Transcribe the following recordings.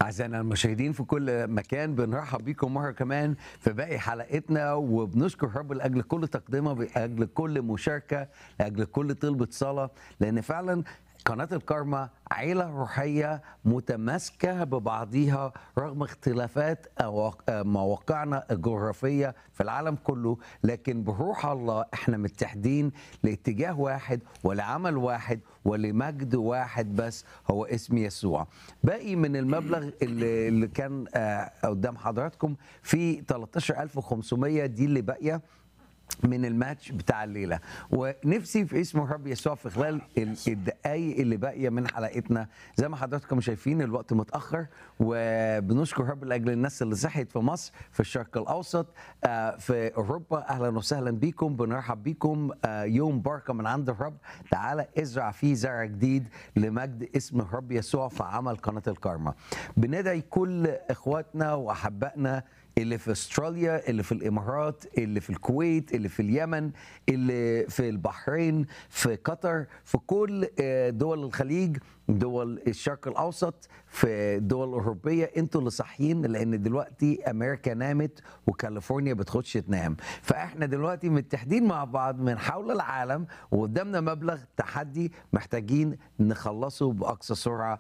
أعزائنا المشاهدين في كل مكان بنرحب بيكم مرة كمان في باقي حلقتنا وبنشكر رب لأجل كل تقدمة لأجل كل مشاركة لأجل كل طلبة صلاة لأن فعلا قناة الكارما عيلة روحية متماسكة ببعضيها رغم اختلافات أواق- مواقعنا الجغرافية في العالم كله لكن بروح الله احنا متحدين لاتجاه واحد ولعمل واحد ولمجد واحد بس هو اسم يسوع باقي من المبلغ اللي, اللي كان آه، قدام حضراتكم في 13500 دي اللي باقيه من الماتش بتاع الليله ونفسي في اسم الرب يسوع في خلال ال- الدقايق اللي باقيه من حلقتنا زي ما حضراتكم شايفين الوقت متاخر وبنشكر الرب لاجل الناس اللي صحيت في مصر في الشرق الاوسط آه، في اوروبا اهلا وسهلا بيكم بنرحب بيكم آه، يوم بركه من عند الرب تعالى ازرع فيه زرع جديد لمجد اسم الرب يسوع في عمل قناه الكارما بندعي كل اخواتنا واحبائنا اللي في استراليا اللي في الامارات اللي في الكويت اللي في اليمن اللي في البحرين في قطر في كل آه، دول الخليج دول الشرق الاوسط في الدول الاوروبيه انتوا اللي صاحيين لان دلوقتي امريكا نامت وكاليفورنيا بتخش تنام فاحنا دلوقتي متحدين مع بعض من حول العالم وقدامنا مبلغ تحدي محتاجين نخلصه باقصى سرعه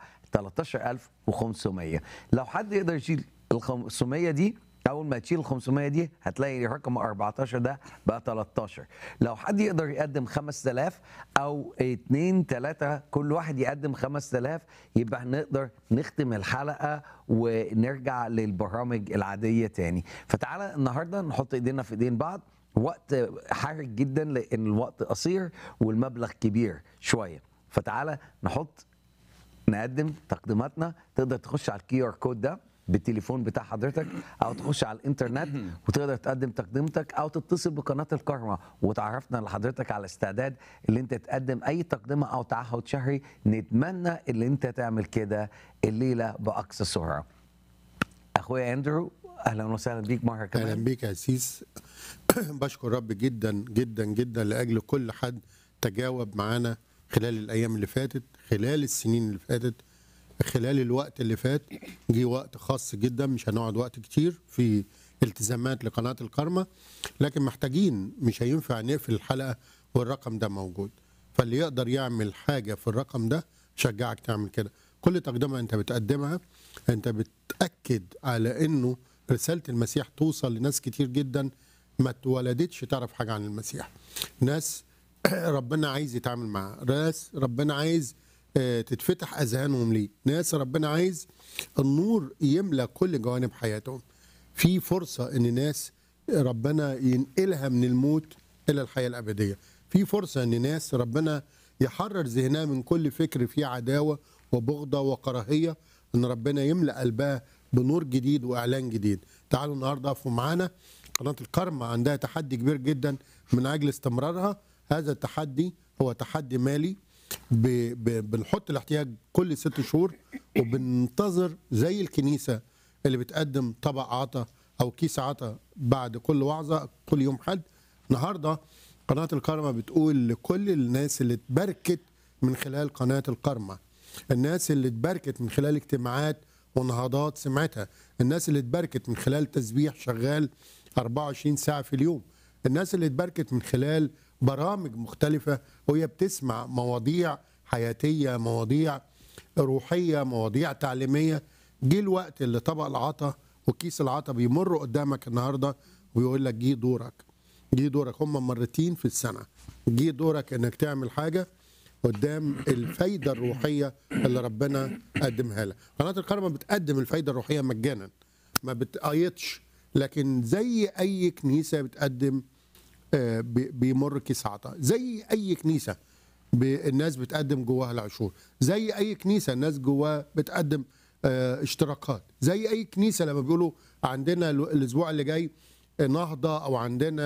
13500 لو حد يقدر يشيل ال 500 دي اول ما تشيل ال 500 دي هتلاقي رقم 14 ده بقى 13 لو حد يقدر يقدم 5000 او 2 3 كل واحد يقدم 5000 يبقى هنقدر نختم الحلقه ونرجع للبرامج العاديه تاني فتعالى النهارده نحط ايدينا في ايدين بعض وقت حرج جدا لان الوقت قصير والمبلغ كبير شويه فتعالى نحط نقدم تقديماتنا تقدر تخش على الكيو ار كود ده بالتليفون بتاع حضرتك او تخش على الانترنت وتقدر تقدم تقديمتك او تتصل بقناه الكارما وتعرفنا لحضرتك على استعداد اللي انت تقدم اي تقدمه او تعهد شهري نتمنى اللي انت تعمل كده الليله باقصى سرعه اخويا اندرو اهلا وسهلا بيك مره اهلا كمان بيك يا سيس بشكر رب جدا جدا جدا لاجل كل حد تجاوب معانا خلال الايام اللي فاتت خلال السنين اللي فاتت خلال الوقت اللي فات جه وقت خاص جدا مش هنقعد وقت كتير في التزامات لقناه الكارما لكن محتاجين مش هينفع نقفل الحلقه والرقم ده موجود فاللي يقدر يعمل حاجه في الرقم ده شجعك تعمل كده كل تقدمه انت بتقدمها انت بتاكد على انه رساله المسيح توصل لناس كتير جدا ما اتولدتش تعرف حاجه عن المسيح ناس ربنا عايز يتعامل معاها ناس ربنا عايز آه، تتفتح اذهانهم ليه ناس ربنا عايز النور يملى كل جوانب حياتهم في فرصه ان ناس ربنا ينقلها من الموت الى الحياه الابديه في فرصه ان ناس ربنا يحرر ذهنها من كل فكر فيه عداوه وبغضه وكراهيه ان ربنا يملا قلبها بنور جديد واعلان جديد تعالوا النهارده اقفوا معانا قناه الكرمة عندها تحدي كبير جدا من اجل استمرارها هذا التحدي هو تحدي مالي ب... ب... بنحط الاحتياج كل ست شهور وبننتظر زي الكنيسه اللي بتقدم طبق عطا او كيس عطا بعد كل وعظه كل يوم حد النهارده قناه الكرمة بتقول لكل الناس اللي اتبركت من خلال قناه الكرمة الناس اللي اتبركت من خلال اجتماعات ونهضات سمعتها الناس اللي اتبركت من خلال تسبيح شغال 24 ساعة في اليوم الناس اللي اتبركت من خلال برامج مختلفة وهي بتسمع مواضيع حياتية مواضيع روحية مواضيع تعليمية جه الوقت اللي طبق العطا وكيس العطا بيمر قدامك النهاردة ويقول لك جه دورك جه دورك هم مرتين في السنة جه دورك انك تعمل حاجة قدام الفايدة الروحية اللي ربنا قدمها لك قناة الكرمة بتقدم الفايدة الروحية مجانا ما بتقايضش لكن زي أي كنيسة بتقدم آه، بي- بيمر كيس عطا زي أي كنيسة ب- الناس بتقدم جواها العشور زي أي كنيسة الناس جواها بتقدم آه، اشتراكات زي أي كنيسة لما بيقولوا عندنا ال- الأسبوع اللي جاي نهضة أو عندنا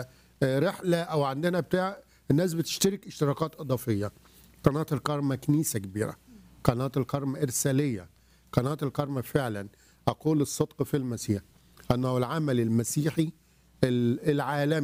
آه، رحلة أو عندنا بتاع الناس بتشترك اشتراكات إضافية قناة الكرمة كنيسة كبيرة قناة الكرمة إرسالية قناة الكرمة فعلا أقول الصدق في المسيح أنه العمل المسيحي ال- العالمي